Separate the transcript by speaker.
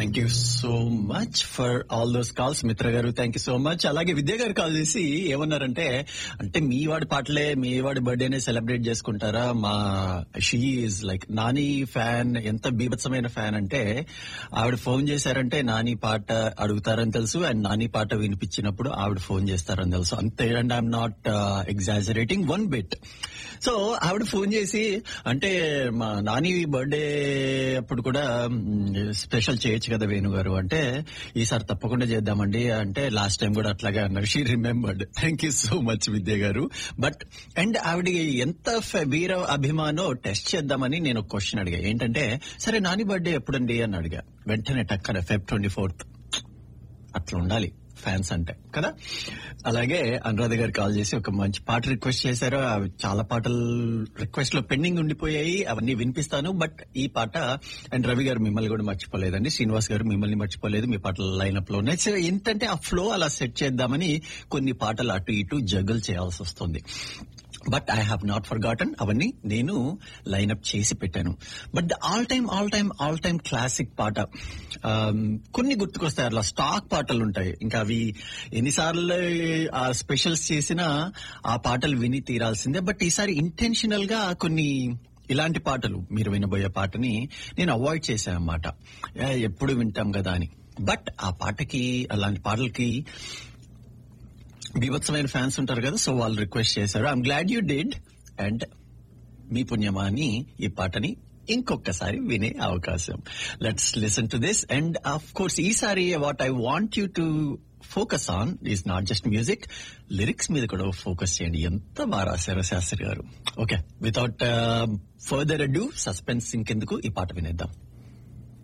Speaker 1: thank you so much for all those calls Mitra garu thank you so much అలాగే విద్య గారు call చేసి ఏమన్నారంటే అంటే మీ వాడి పాటలే మీ వాడి బర్త్డేనే సెలబ్రేట్ చేసుకుంటారా మా she is like Nani fan ఎంత బీభత్సమైన ఫ్యాన్ అంటే ఆవిడ ఫోన్ చేశారంటే నాని పాట అడుగుతారని తెలుసు అండ్ నాని పాట వినిపించినప్పుడు ఆవిడ ఫోన్ చేస్తారని తెలుసు అంతే and I'm not exaggerating one bit so ఆవిడ ఫోన్ చేసి అంటే మా నాని బర్త్డే అప్పుడు కూడా స్పెషల్ చేయొచ్చు కదా వేణు గారు అంటే ఈసారి తప్పకుండా చేద్దామండి అంటే లాస్ట్ టైం కూడా అట్లాగే అన్నారు she remembered thank you so much Vidya garu but and ఆవిడ ఎంత ఫ- వీర అభిమానో టెస్ట్ చేద్దామని నేను ఒక క్వశ్చన్ అడిగా ఏంటంటే సరే నాని బర్త్డే ఎప్పుడండి అని అడిగా వెంటనే టక్కన ఫెబ్ ట్వంటీ ఫోర్త్ అట్లా ఉండాలి ఫ్యాన్స్ అంటే కదా అలాగే అనురాధ గారు కాల్ చేసి ఒక మంచి పాట రిక్వెస్ట్ చేశారు అవి చాలా పాటలు రిక్వెస్ట్ లో పెండింగ్ ఉండిపోయాయి అవన్నీ వినిపిస్తాను బట్ ఈ పాట అండ్ రవి గారు మిమ్మల్ని కూడా మర్చిపోలేదండి శ్రీనివాస్ గారు మిమ్మల్ని మర్చిపోలేదు మీ పాటల లైనప్ లో ఉన్నాయి సో ఏంటంటే ఆ ఫ్లో అలా సెట్ చేద్దామని కొన్ని పాటలు అటు ఇటు జగల్ చేయాల్సి వస్తుంది but I have not forgotten అవన్నీ నేను లైన్అప్ చేసి పెట్టాను but the all time all time all time classic పాట um, కొన్ని గుర్తుకొస్తాయి అట్లా స్టాక్ పాటలు ఉంటాయి ఇంకా అవి ఎన్నిసార్లు ఆ స్పెషల్స్ చేసినా ఆ పాటలు విని తీరాల్సిందే బట్ ఈసారి ఇంటెన్షనల్ గా కొన్ని ఇలాంటి పాటలు మీరు వినబోయే పాటని నేను అవాయిడ్ చేశాను అనమాట ఎప్పుడు వింటాం కదా అని బట్ ఆ పాటకి అలాంటి పాటలకి బీభత్సమైన ఫ్యాన్స్ ఉంటారు కదా సో వాళ్ళు రిక్వెస్ట్ చేశారు I'm glad you did and మీ పుణ్యమా అని ఈ పాటని ఇంకొకసారి వినే అవకాశం let's listen to this and of course ఈసారి what I want you to focus on is not just music lyrics మీద కూడా ఫోకస్ చేయండి ఎంత బాగా రాశారో Sastry garu okay without further ado suspense ఇంకెందుకు ఈ పాట వినేద్దాం